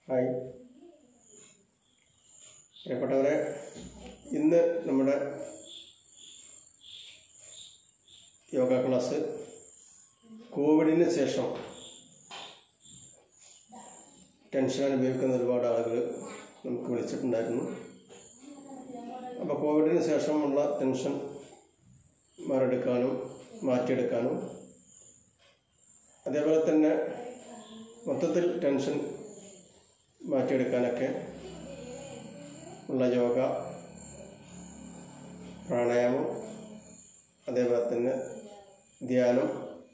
hi പ്രിയപ്പെട്ടവരെ ഇന്ന് നമ്മുടെ യോഗ ക്ലാസ് കോവിഡിന് ശേഷം ടെൻഷൻ അനുഭവിക്കുന്ന ഒരുപാട് ആളുകൾ നമുക്ക് വിളിച്ചിട്ടുണ്ടായിരുന്നു അപ്പോൾ കോവിഡിന് ശേഷമുള്ള ടെൻഷൻ മറികടക്കാനും മാറ്റിയെടുക്കാനും അതേപോലെ തന്നെ മൊത്തത്തിൽ ടെൻഷൻ മാറ്റിയെടുക്കാനൊക്കെ ഉള്ള യോഗ പ്രാണായാമം അതേപോലെ തന്നെ ധ്യാനം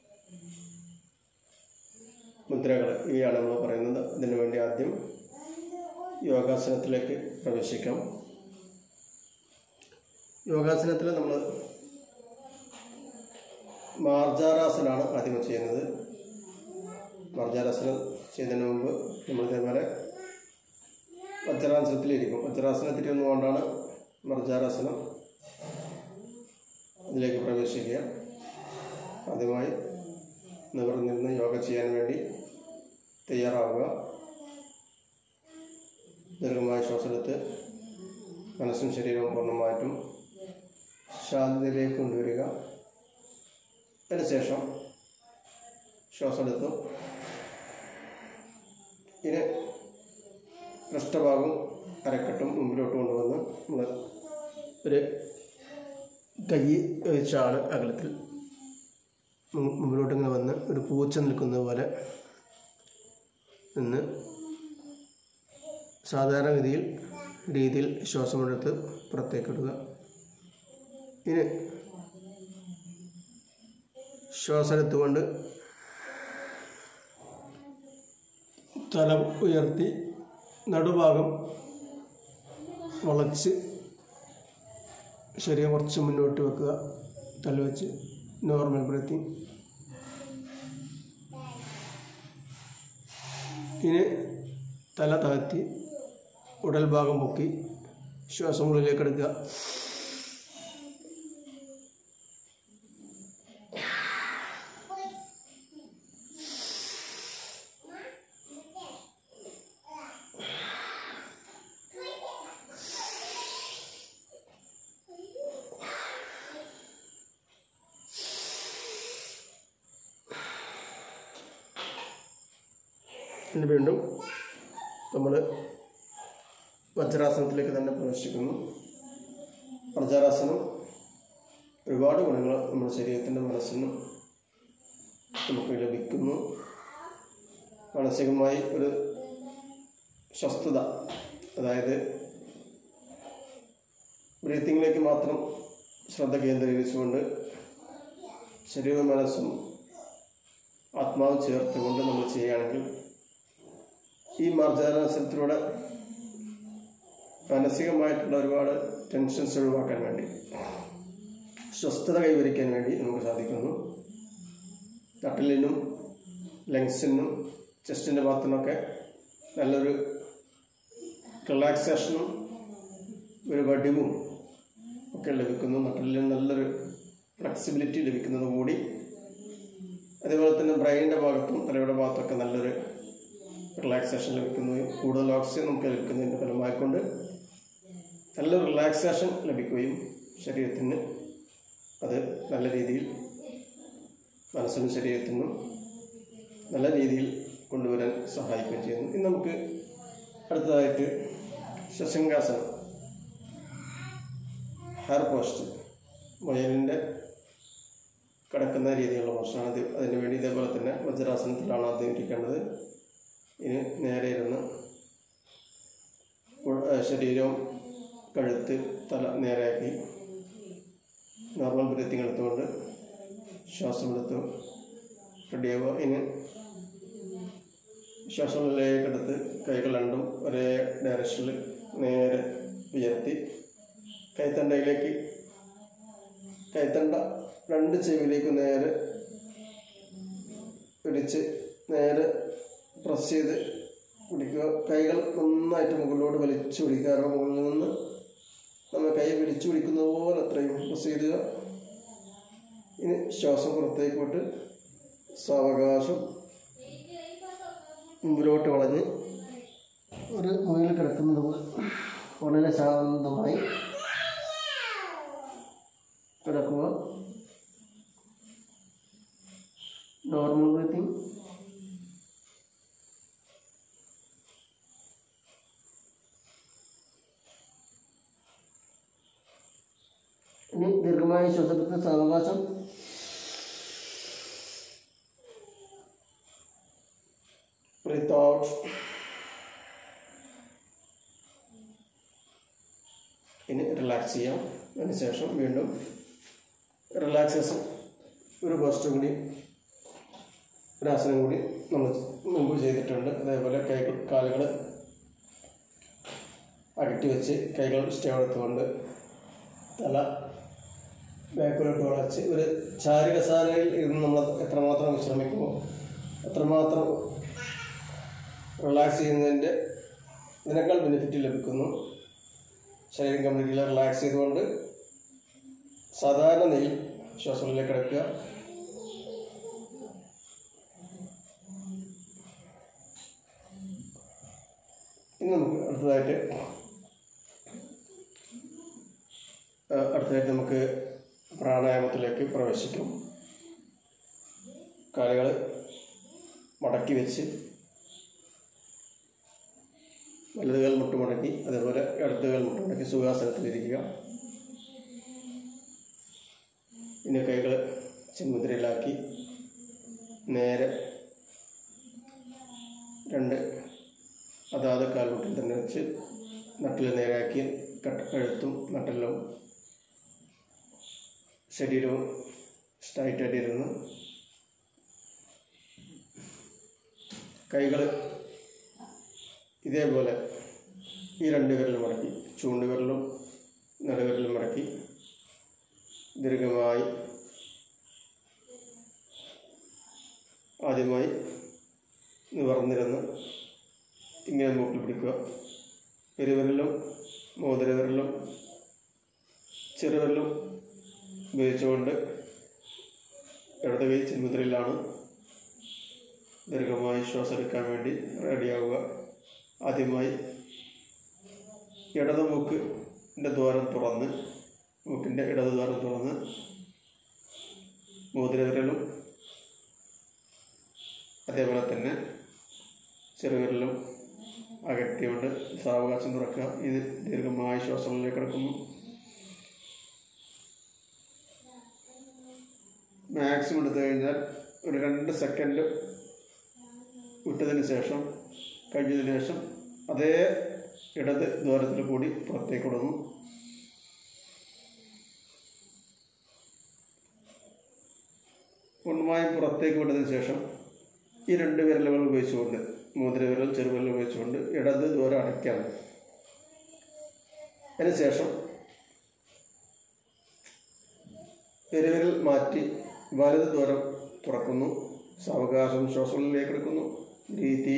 മുദ്രകൾ ഇവയാണ് നമ്മൾ പറയുന്നത് അതിനു വേണ്ടി ആദ്യം യോഗാസനത്തിലേക്ക് പ്രവേശിക്കാം യോഗാസനത്തിൽ നമ്മൾ മാർജാരാസനാണ് ആദ്യം ചെയ്യുന്നത് മാർജാരാസനം ചെയ്യുന്നതിന് മുമ്പ് നമ്മൾ ഇതേപോലെ വജ്രാസനത്തിലിരിക്കും വജ്രാസനത്തിൽ ഇരുന്നുകൊണ്ടാണ് മർജാരാസനം അതിലേക്ക് പ്രവേശിക്കുക ആദ്യമായി നിവർന്നിരുന്ന് യോഗ ചെയ്യാൻ വേണ്ടി തയ്യാറാവുക ദീർഘമായ ശ്വാസമെടുത്ത് മനസ്സും ശരീരവും പൂർണ്ണമായിട്ടും ശാന്തതയിലേക്ക് കൊണ്ടുവരിക അതിനുശേഷം ശ്വാസമെടുത്തു ഇനി പൃഷ്ഠഭാഗം അരക്കെട്ടും മുമ്പിലോട്ട് കൊണ്ടുവന്ന് നമ്മൾ ഒരു കൈ വെച്ചാണ് അകലത്തിൽ മു- മുമ്പിലോട്ട് ഇങ്ങനെ വന്ന് ഒരു പൂച്ച നിൽക്കുന്നത് പോലെ നിന്ന് സാധാരണഗതിയിൽ രീതിയിൽ ശ്വാസമെടുത്ത് പുറത്തേക്കിടുക ഇനി ശ്വാസം എടുത്തുകൊണ്ട് തല ഉയർത്തി നടുഭാഗം വളച്ച് ശരീരം കുറച്ച് മുന്നോട്ട് വെക്കുക തല വെച്ച് നോർമൽ ബ്രീത്തിങ് ഇനി തല താഴ്ത്തി ഉടൽ ഭാഗം പൊക്കി ശ്വാസം ഉള്ളിലേക്ക് എടുക്കുക ഇനി വീണ്ടും നമ്മൾ വജ്രാസനത്തിലേക്ക് തന്നെ പ്രവേശിക്കുന്നു വജ്രാസനം ഒരുപാട് ഗുണങ്ങൾ നമ്മുടെ ശരീരത്തിൻ്റെ മനസ്സിനും നമുക്ക് ലഭിക്കുന്നു മാനസികമായി ഒരു സ്വസ്ഥത അതായത് ബ്രീത്തിങ്ങിലേക്ക് മാത്രം ശ്രദ്ധ കേന്ദ്രീകരിച്ചുകൊണ്ട് ശരീരവും മനസ്സും ആത്മാവും ചേർത്തുകൊണ്ട് നമ്മൾ ചെയ്യുകയാണെങ്കിൽ ഈ മാർജാനാസനത്തിലൂടെ മാനസികമായിട്ടുള്ള ഒരുപാട് ടെൻഷൻസ് ഒഴിവാക്കാൻ വേണ്ടി സ്വസ്ഥത കൈവരിക്കാൻ വേണ്ടി നമുക്ക് സാധിക്കുന്നു നട്ടലിനും ലങ്സിനും ചെസ്റ്റിൻ്റെ ഭാഗത്തിനൊക്കെ നല്ലൊരു റിലാക്സേഷനും ഒരു വടിവും ഒക്കെ ലഭിക്കുന്നു നട്ടലിന് നല്ലൊരു ഫ്ലെക്സിബിലിറ്റി ലഭിക്കുന്നത് കൂടി അതേപോലെ തന്നെ ബ്രെയിനിൻ്റെ ഭാഗത്തും തലയുടെ ഭാഗത്തൊക്കെ നല്ലൊരു റിലാക്സേഷൻ ലഭിക്കുകയും കൂടുതൽ ഓക്സിജൻ നമുക്ക് ലഭിക്കുന്നതിൻ്റെ ഫലമായിക്കൊണ്ട് നല്ല റിലാക്സേഷൻ ലഭിക്കുകയും ശരീരത്തിന് അത് നല്ല രീതിയിൽ മനസ്സിനും ശരീരത്തിനും നല്ല രീതിയിൽ കൊണ്ടുവരാൻ സഹായിക്കുകയും ചെയ്യുന്നു ഇനി നമുക്ക് അടുത്തതായിട്ട് ശശങ്കാസനം ഹെയർ പോസ്റ്റ് മുയലിൻ്റെ കിടക്കുന്ന രീതിയിലുള്ള പോസ്റ്റാണ് ഇത് അതിന് വേണ്ടി ഇതേപോലെ തന്നെ വജ്രാസനത്തിലാണ് ആദ്യം ഇരിക്കേണ്ടത് ഇനി നേരെ ഇരുന്ന് ഉൾ- ഏ, ശരീരവും കഴുത്ത് തല നേരെയാക്കി നോർമൽ ബ്രീത്തിങ് എടുത്തുകൊണ്ട് ശ്വാസം എടുത്ത് റെഡിയാവുക ഇനി ശ്വാസം ഉള്ളിലേക്ക് എടുത്ത് കൈകൾ രണ്ടും ഒരേ ഡയറക്ഷനിൽ നേരെ ഉയർത്തി കൈത്തണ്ടയിലേക്ക് കൈത്തണ്ട രണ്ട് ചെവിയിലേക്ക് നേരെ പിടിച്ച് നേരെ പ്രസ് ചെയ്ത് പിടിക്കുക കൈകൾ നന്നായിട്ട് മുകളിലോട്ട് വലിച്ചു പിടിക്കുക കാരണം മുകളിൽ നിന്ന് നമ്മൾ കൈ വലിച്ചു പിടിക്കുന്നത് പോലെ അത്രയും പ്രസ് ചെയ്യുക ഇനി ശ്വാസം പുറത്തേക്ക് വിട്ട് സാവകാശം മുമ്പിലോട്ട് വളഞ്ഞ് ഒരു മുകളിൽ കിടക്കുന്നത് പോലെ വളരെ ശാന്തമായി കിടക്കുക നോർമൽ ബ്രീത്തിങ് ഇനി ദീർഘമായ ശ്വാസത്തിൽ സാവകാശം ബ്രീത്ത് ഔട്ട് ഇനി റിലാക്സ് ചെയ്യാം അതിനുശേഷം വീണ്ടും റിലാക്സേഷൻ ഒരു പോസ്റ്റ് കൂടി ഒരു ആസനം കൂടി നമ്മൾ മുമ്പ് ചെയ്തിട്ടുണ്ട് അതേപോലെ കൈകൾ കാലുകൾ അകറ്റി വെച്ച് കൈകൾ സ്റ്റേവ് എടുത്തുകൊണ്ട് തല ബാക്കിലോട്ട് വളച്ച് ഒരു ചാരുകസാലയിൽ ഇരുന്ന് നമ്മൾ എത്രമാത്രം വിശ്രമിക്കുമോ അത്രമാത്രം റിലാക്സ് ചെയ്യുന്നതിൻ്റെ ഇതിനേക്കാൾ ബെനിഫിറ്റ് ലഭിക്കുന്നു ശരീരം കംപ്ലീറ്റ്ലി റിലാക്സ് ചെയ്തുകൊണ്ട് സാധാരണ നെയിൽ ശ്വാസങ്ങളിലേക്ക് കിടക്കുക ഇനി നമുക്ക് അടുത്തതായിട്ട് ആ, അടുത്തതായിട്ട് നമുക്ക് പ്രാണായാമത്തിലേക്ക് പ്രവേശിക്കും കാലുകൾ മടക്കി വെച്ച് വലതുകാൽ മുട്ട് മടക്കി അതേപോലെ ഇടതുകാൽ മുട്ട് മടക്കി സുഖാസനത്തിലിരിക്കുക പിന്നെ കൈകൾ ചിന്മുദ്രയിലാക്കി നേരെ രണ്ട് അതാത് കാൽമുട്ടിൽ തന്നെ വെച്ച് നട്ടിൽ നേരെയാക്കി കട്ട കഴുത്തും നട്ടെല്ലും ശരീരവും സ്ട്രൈറ്റായിട്ടിരുന്ന് കൈകൾ ഇതേപോലെ ഈ രണ്ട് വിരലും മടക്കി ചൂണ്ടുവിരലും നടുവിരലും മടക്കി ദീർഘമായി ആദ്യമായി നിവർന്നിരുന്ന് ഇങ്ങനെ മൂക്കിൽ പിടിക്കുക പെരുവിരലും മോതിരവിരലും ചെറുവിരലും ഉപയോഗിച്ചുകൊണ്ട് ഇടത് കൈ ചിന്മുദ്രയിലാണ് ദീർഘമായി ശ്വാസം എടുക്കാൻ വേണ്ടി റെഡിയാവുക ആദ്യമായി ഇടത് മൂക്കിൻ്റെ ദ്വാരം തുറന്ന് മൂക്കിൻ്റെ ഇടത് ദ്വാരം തുറന്ന് മോതിരവിരലും അതേപോലെ തന്നെ ചെറുവിരലും അകറ്റിയോണ്ട് സാവകാശം തുറക്കുക ഇത് ദീർഘമായ ശ്വാസങ്ങളിലേക്ക് കിടക്കുന്നു മാക്സിമം എടുത്തു കഴിഞ്ഞാൽ ഒരു രണ്ട് സെക്കൻഡ് വിട്ടതിന് ശേഷം കഴിഞ്ഞതിന് ശേഷം അതേ ഇടത് ദ്വാരത്തിൽ കൂടി പുറത്തേക്ക് വിടുന്നു പൂർണ്ണമായും പുറത്തേക്ക് വിട്ടതിന് ശേഷം ഈ രണ്ട് വിരലുകൾ ഉപയോഗിച്ചുകൊണ്ട് മോതിരവിരൽ ചെറുവിരൽ ഉപയോഗിച്ചുകൊണ്ട് ഇടത് ദ്വാരം അടയ്ക്കണം അതിനുശേഷം പെരുവിരൽ മാറ്റി വലത് ദ്വാരം തുറക്കുന്നു സാവകാശം ശ്വാസങ്ങളിലേക്ക് എടുക്കുന്നു രീതി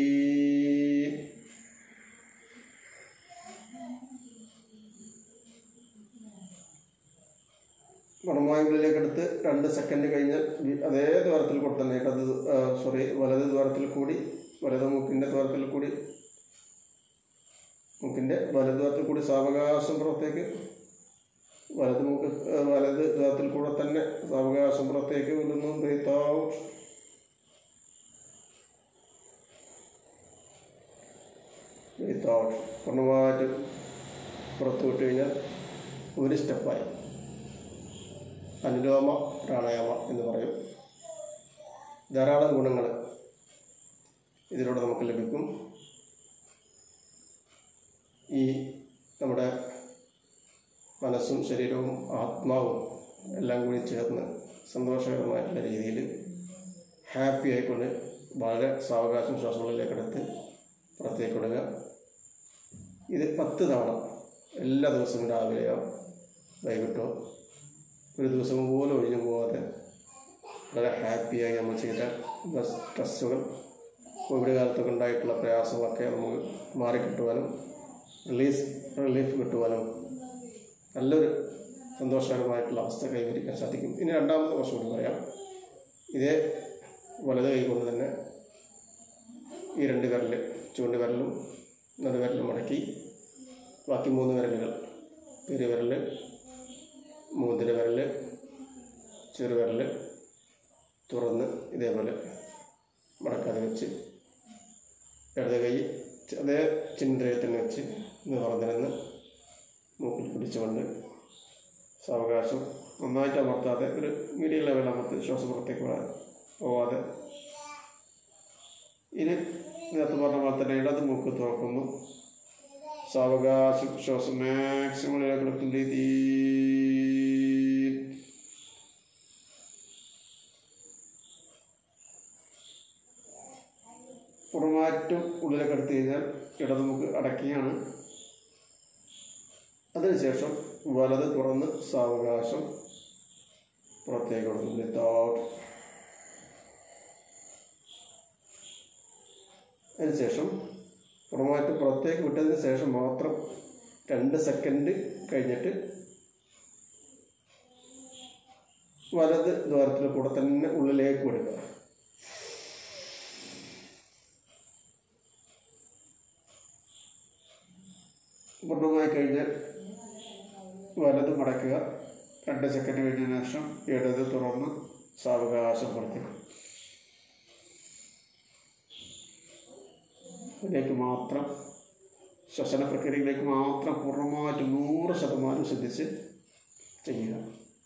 മണമായുള്ളിലേക്ക് എടുത്ത് രണ്ട് സെക്കൻഡ് കഴിഞ്ഞാൽ വി- അതേ ദ്വാരത്തിൽ കൂടെ തന്നെ ഇടത് സോറി വലത് ദ്വാരത്തിൽ കൂടി വലത് മൂക്കിൻ്റെ ദ്വാരത്തിൽ കൂടി മൂക്കിൻ്റെ വലത് ദ്വാരത്തിൽ കൂടി സാവകാശം പുറത്തേക്ക് വലത് മൂക്ക് ആ, വലത് ദ്വാരത്തിൽ കൂടെ തന്നെ സാവകാശം പുറത്തേക്ക് വിടുന്നു ബ്രീത്ത് ഔട്ട് ബ്രീത്ത് ഔട്ട് പൂർണ്ണമായിട്ട് പുറത്ത് വിട്ട് കഴിഞ്ഞാൽ ഒരു സ്റ്റെപ്പായി അനുലോമ പ്രാണായാമ എന്ന് പറയും ധാരാളം ഗുണങ്ങൾ ഇതിലൂടെ നമുക്ക് ലഭിക്കും ഈ നമ്മുടെ മനസ്സും ശരീരവും ആത്മാവും എല്ലാം കൂടി ചേർന്ന് സന്തോഷകരമായിട്ടുള്ള രീതിയിൽ ഹാപ്പി ആയിക്കൊണ്ട് വളരെ സാവകാശം ശ്വാസങ്ങളിലേക്ക് എടുത്ത് പുറത്തേക്ക് വിടുക ഇത് പത്ത് തവണ എല്ലാ ദിവസവും രാവിലെയോ വൈകിട്ടോ ഒരു ദിവസം പോലും ഒഴിഞ്ഞു പോകാതെ വളരെ ഹാപ്പിയായി നമ്മൾ ചെയ്ത സ്ട്രെസ്സുകൾ കോവിഡ് കാലത്തൊക്കെ ഉണ്ടായിട്ടുള്ള പ്രയാസങ്ങളൊക്കെ നമുക്ക് മാറിക്കിട്ടുവാനും റിലീസ് റിലീഫ് കിട്ടുവാനും നല്ലൊരു സന്തോഷകരമായിട്ടുള്ള അവസ്ഥ കൈവരിക്കാൻ സാധിക്കും ഇനി രണ്ടാമത്തെ വർഷം കൂടി പറയാം ഇതേ വലത് കൈ കൊണ്ട് തന്നെ ഈ രണ്ട് വിരൽ ചൂണ്ട് വിരലും നടുവിരൽ മടക്കി ബാക്കി മൂന്ന് വിരലുകൾ പെരുവിരൽ മൂന്നിര വിരൽ ചെറുവിരൽ തുറന്ന് ഇതേപോലെ മടക്കാതെ വെച്ച് ഇടത് കൈ അതേ ചിന്തയിൽ തന്നെ വെച്ച് നിവർന്നിരുന്ന് മൂക്കിൽ പിടിച്ചുകൊണ്ട് സാവകാശം നന്നായിട്ട് അമർത്താതെ ഒരു മീഡിയം ലെവൽ അമർത്തി ശ്വാസം പുറത്തേക്ക് പോകാതെ പോവാതെ ഇനി നേരത്തെ പറഞ്ഞ പോലെ തന്നെ ഇടത് മൂക്ക് തുറക്കുന്നു സാവകാശം ശ്വാസം മാക്സിമം എടുക്കുന്ന രീതി പുറമാറ്റം ഉള്ളിലേക്ക് എടുത്തു കഴിഞ്ഞാൽ ഇടത് മൂക്ക് അടക്കിയാണ് അതിനുശേഷം വലത് തുറന്ന് സാവകാശം പുറത്തേക്ക് കൊടുക്കും വിത്തൗട്ട് അതിനുശേഷം പുറമാറ്റം പുറത്തേക്ക് വിട്ടതിന് ശേഷം മാത്രം രണ്ട് സെക്കൻഡ് കഴിഞ്ഞിട്ട് വലത് ദ്വാരത്തിൽ കൂടെ തന്നെ ഉള്ളിലേക്ക് വിടുക പൂർണ്ണമായി കഴിഞ്ഞാൽ വലത് മടക്കുക രണ്ട് സെക്കൻഡ് കഴിഞ്ഞതിന് ശേഷം ഇടത് തുറന്ന് സാവകാശം പുറത്തേക്ക് അതിലേക്ക് മാത്രം ശ്വസന പ്രക്രിയയിലേക്ക് മാത്രം പൂർണ്ണമായിട്ട് നൂറ് ശതമാനം ശ്രദ്ധിച്ച് ചെയ്യുക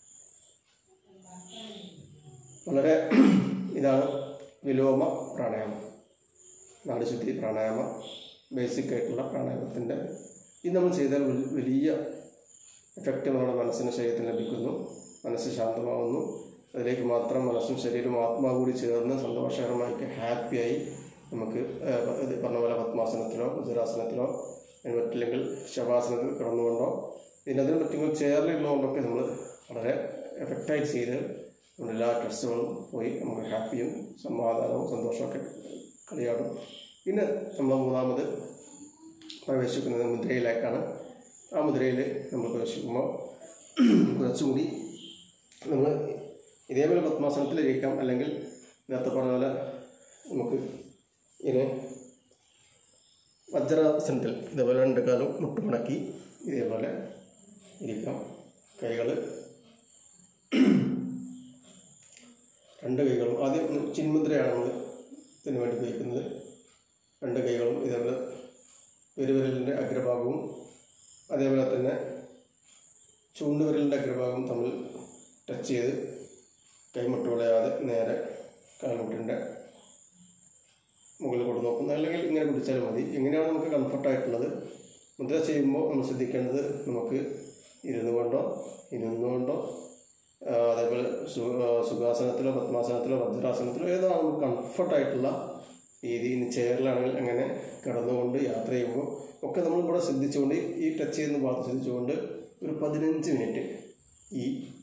വളരെ ഇതാണ് വിലോമ പ്രാണായാമം നാടിശുദ്ധി പ്രാണായാമ ബേസിക് ആയിട്ടുള്ള പ്രാണായാമത്തിൻ്റെ ഇത് നമ്മൾ ചെയ്താൽ വൽ- വലിയ എഫക്റ്റ് നമ്മുടെ മനസ്സിന് ശരീരത്തിന് ലഭിക്കുന്നു മനസ്സ് ശാന്തമാവുന്നു അതിലേക്ക് മാത്രം മനസ്സും ശരീരവും ആത്മാവ് കൂടി ചേർന്ന് സന്തോഷകരമായിട്ട് ഹാപ്പിയായി നമുക്ക് ഏഹ്, ഇത് പറഞ്ഞ പോലെ പത്മാസനത്തിലോ ഗുജരാസനത്തിലോ ഇനി പറ്റില്ലെങ്കിൽ ശവാസനത്തിൽ കിടന്നുകൊണ്ടോ ഇതിനതിന് പറ്റുമ്പോൾ ചേർന്നിരുന്നുകൊണ്ടൊക്കെ നമ്മൾ വളരെ എഫക്റ്റായിട്ട് ചെയ്ത് നമ്മുടെ എല്ലാ സ്ട്രെസ്സുകളും പോയി നമുക്ക് ഹാപ്പിയും സമാധാനവും സന്തോഷമൊക്കെ കളിയാടും പിന്നെ നമ്മൾ മൂന്നാമത് പ്രവേശിക്കുന്നത് മുദ്രയിലേക്കാണ് ആ മുദ്രയിൽ നമ്മൾ പ്രവേശിക്കുമ്പോൾ കുറച്ചുകൂടി നമ്മൾ ഇതേപോലെ പത്മാസനത്തിലിരിക്കാം അല്ലെങ്കിൽ നേരത്തെ പറഞ്ഞ പോലെ നമുക്ക് ഇങ്ങനെ വജ്രാസനത്തിൽ ഇതേപോലെ രണ്ട് കാലും മുട്ടുമടക്കി ഇതേപോലെ ഇരിക്കാം കൈകൾ രണ്ട് കൈകളും ആദ്യം ഒന്ന് ചിന്മുദ്രയാണ് നമ്മൾ ഇതിന് വേണ്ടി ഉപയോഗിക്കുന്നത് രണ്ട് കൈകളും ഇതേപോലെ പെരുവിരലിൻ്റെ അഗ്രഭാഗവും അതേപോലെ തന്നെ ചൂണ്ടുവിരലിൻ്റെ അഗ്രഭാഗവും തമ്മിൽ ടച്ച് ചെയ്ത് കൈമുട്ട് വിളയാതെ നേരെ കാൽമുട്ടിൻ്റെ മുകളിൽ കൊണ്ട് നോക്കുന്നത് അല്ലെങ്കിൽ ഇങ്ങനെ പിടിച്ചാലും മതി എങ്ങനെയാണ് നമുക്ക് കംഫർട്ടായിട്ടുള്ളത് മുദ്ര ചെയ്യുമ്പോൾ നമ്മൾ ശ്രദ്ധിക്കേണ്ടത് നമുക്ക് ഇരുന്നു കൊണ്ടോ ഇരുന്നുകൊണ്ടോ ആ, അതേപോലെ സു ആ, സുഖാസനത്തിലോ പത്മാസനത്തിലോ വജ്രാസനത്തിലോ ഏതാണ് നമുക്ക് കംഫർട്ടായിട്ടുള്ള രീതി ഇനി ചെയറിലാണെങ്കിൽ അങ്ങനെ കിടന്നുകൊണ്ട് യാത്ര ചെയ്യുമ്പോൾ ഒക്കെ നമ്മളിവിടെ ശ്രദ്ധിച്ചുകൊണ്ട് ഈ ടച്ച് ചെയ്യുന്ന ഭാഗത്ത് ശ്രദ്ധിച്ചുകൊണ്ട് ഒരു പതിനഞ്ച് മിനിറ്റ് ഈ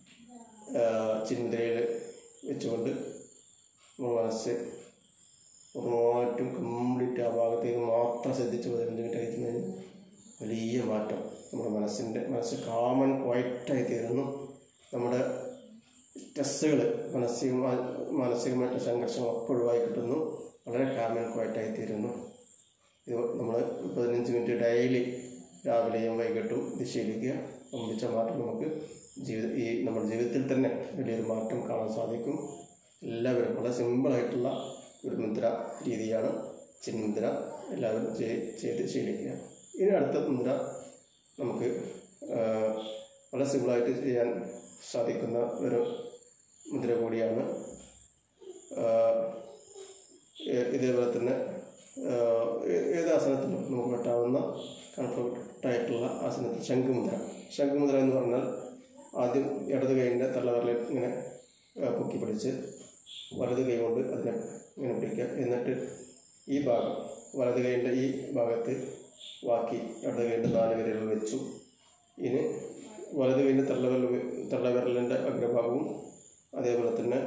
ചിന്തയിൽ വെച്ചുകൊണ്ട് നമ്മൾ മനസ്സ് പൂർണ്ണമായിട്ടും കംപ്ലീറ്റ് ആ ഭാഗത്തേക്ക് മാത്രം ശ്രദ്ധിച്ച് പതിനഞ്ച് മിനിറ്റ് കഴിക്കുന്നതിന് വലിയ മാറ്റം നമ്മുടെ മനസ്സിൻ്റെ മനസ്സ് കാമൻ ക്വയറ്റായി തീരുന്നു നമ്മുടെ സ്ട്രെസ്സുകൾ മാനസികമായ മാനസികമായിട്ടുള്ള സംഘർഷങ്ങളൊക്കെ ഒഴിവായി കിട്ടുന്നു വളരെ കാമൻ ക്വയറ്റായി തീരുന്നു ഇത് നമ്മൾ പതിനഞ്ച് മിനിറ്റ് ഡെയിലി രാവിലെയും വൈകിട്ടും ഇത് ശീലിക്കുക ഒന്നിച്ച മാറ്റം നമുക്ക് ജീവിത ഈ നമ്മുടെ ജീവിതത്തിൽ തന്നെ വലിയൊരു മാറ്റം കാണാൻ സാധിക്കും എല്ലാവരും വളരെ സിമ്പിളായിട്ടുള്ള ഒരു മുദ്ര രീതിയാണ് ചിന്മുദ്ര എല്ലാവരും ചെയ്- ചെയ്ത് ശീലിക്കുക ഇനി അടുത്ത മുദ്ര നമുക്ക് ആ, വളരെ സിമ്പിളായിട്ട് ചെയ്യാൻ സാധിക്കുന്ന ഒരു മുദ്ര കൂടിയാണ് ആ, ഏ- ഇതേപോലെ തന്നെ ആ, ഏ- ഏത് ആസനത്തിലും നമുക്ക് പറ്റാവുന്ന കംഫർട്ടായിട്ടുള്ള ആസനത്തിൽ ശംഖുമുദ്ര ശംഖുമുദ്ര എന്ന് പറഞ്ഞാൽ ആദ്യം ഇടത് കൈയിൻ്റെ തള്ളവരലിൽ ഇങ്ങനെ ആ, പൊക്കി പിടിച്ച് വലത് കൈ കൊണ്ട് അതിനെ ഇങ്ങനെ പിടിക്കുക എന്നിട്ട് ഈ ഭാഗം വലത് കൈയിൻ്റെ ഈ ഭാഗത്ത് ബാക്കി ഇടത് കൈയിൻ്റെ നാല് വിരലുകൾ വെച്ചു ഇനി വലത് കൈയിൻ്റെ തള്ളവിരൽ തള്ളവിരലിൻ്റെ അഗ്രഭാഗവും അതേപോലെ തന്നെ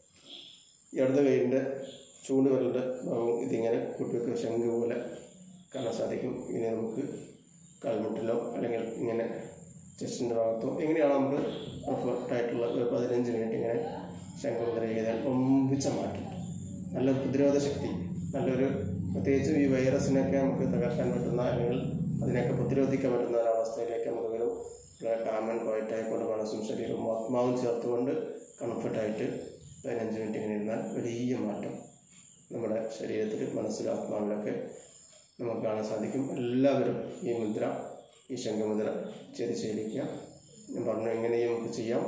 ഇടത് കൈയിൻ്റെ ചൂണ്ടുവിരലിൻ്റെ ഭാഗവും ഇതിങ്ങനെ കൂട്ടിവെക്കുക ശംഖ് പോലെ കാണാൻ സാധിക്കും ഇനി നമുക്ക് കാൽമുട്ടിലോ അല്ലെങ്കിൽ ഇങ്ങനെ ചെസ്റ്റിൻ്റെ ഭാഗത്തോ എങ്ങനെയാണ് നമുക്ക് കംഫർട്ടായിട്ടുള്ള ഒരു പതിനഞ്ച് മിനിറ്റ് ഇങ്ങനെ ശംഖുമുദ്ര ചെയ്താൽ ഒമ്പിച്ച മാറ്റം നല്ലൊരു പ്രതിരോധ ശക്തി നല്ലൊരു പ്രത്യേകിച്ചും ഈ വൈറസിനൊക്കെ നമുക്ക് തകർക്കാൻ പറ്റുന്ന അല്ലെങ്കിൽ അതിനെയൊക്കെ പ്രതിരോധിക്കാൻ പറ്റുന്ന ഒരവസ്ഥയിലേക്ക് നമുക്ക് വരും കാമൻ ക്വയറ്റായി കൊണ്ട് മനസ്സും ശരീരവും ആത്മാവും ചേർത്തുകൊണ്ട് കംഫർട്ടായിട്ട് പതിനഞ്ച് മിനിറ്റ് ഇങ്ങനെ ഇരുന്നാൽ വലിയ മാറ്റം നമ്മുടെ ശരീരത്തിൽ മനസ്സിലും ആത്മാവിലൊക്കെ നമുക്ക് കാണാൻ സാധിക്കും എല്ലാവരും ഈ മുദ്ര ഈ ശംഖമുദ്ര ചെയ്ത് ശീലിക്കുക ഞാൻ പറഞ്ഞു എങ്ങനെയും നമുക്ക് ചെയ്യാം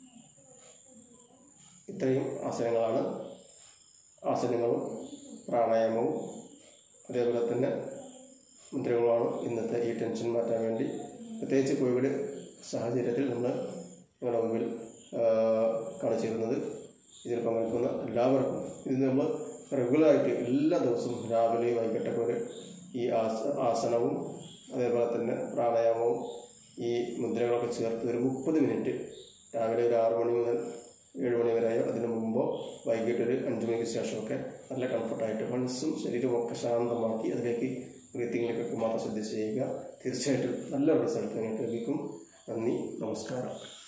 ഇത്രയും ആസനങ്ങളാണ് ആസനങ്ങളും പ്രാണായാമവും അതേപോലെ തന്നെ മുദ്രകളുമാണ് ഇന്നത്തെ ഈ ടെൻഷൻ മാറ്റാൻ വേണ്ടി പ്രത്യേകിച്ച് കോവിഡ് സാഹചര്യത്തിൽ നമ്മൾ നിങ്ങളുടെ മുമ്പിൽ ആ, കാണിച്ചിരുന്നത് ഇതിൽ പങ്കെടുക്കുന്ന എല്ലാവർക്കും ഇത് നമ്മൾ റെഗുലറായിട്ട് എല്ലാ ദിവസവും രാവിലെ വൈകിട്ടൊക്കെ ഒരു ഈ ആസ ആസനവും അതേപോലെ തന്നെ പ്രാണായാമവും ഈ മുദ്രകളൊക്കെ ചേർത്ത് ഒരു മുപ്പത് മിനിറ്റ് രാവിലെ ഒരു ആറ് മണി മുതൽ ഏഴ് മണി വരെയോ അതിന് മുമ്പോ വൈകിട്ട് ഒരു അഞ്ച് മണിക്ക് ശേഷമൊക്കെ നല്ല കംഫർട്ടായിട്ട് മനസ്സും ശരീരവും ഒക്കെ ശാന്തമാക്കി അതിലേക്ക് ബ്രീത്തിങ്ങിലേക്കൊക്കെ മാത്രം ശ്രദ്ധിച്ച് ചെയ്യുക തീർച്ചയായിട്ടും നല്ല റിസൾട്ട് നിങ്ങൾക്ക് ലഭിക്കും നന്ദി നമസ്കാരം